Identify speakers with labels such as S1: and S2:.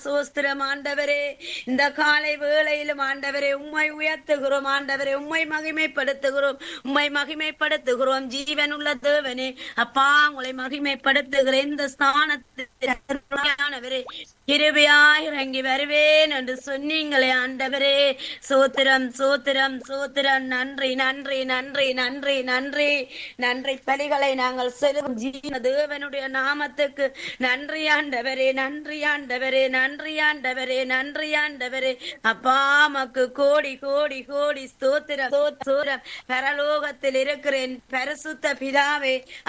S1: சோஸ்திரம் ஆண்டவரே இந்த காலை வேளையிலும் ஆண்டவரே உம்மை உயர்த்துகிறோம் ஆண்டவரே உம்மை மகிமைப்படுத்துகிறோம் உம்மை மகிமைப்படுத்துகிறோம் ஜீவனுள்ள தேவனே அப்பா உங்களை மகிமைப்படுத்துகிற இந்த ஸ்தானத்திலே கிருபையாய் இறங்கி வருவேன் என்று சொன்னீங்களே ஆண்டவரே சோத்திரம் சோத்திரம் சோத்திரம் நன்றி நன்றி நன்றி நன்றி நன்றி நன்றி பலிகளை நாங்கள் செல்லும் ஜீவ தேவனுடைய நாமத்துக்கு நன்றி ஆண்டவரே நன்றி ஆண்டவரே நன்றி ஆண்டவரே நன்றி ஆண்டவரே அப்பா மக்கு கோடி கோடி கோடி ஸ்தோத்திரம் ஸ்தோத்திரம் பரலோகத்தில் இருக்கிறேன் பரிசுத்த பிதாவே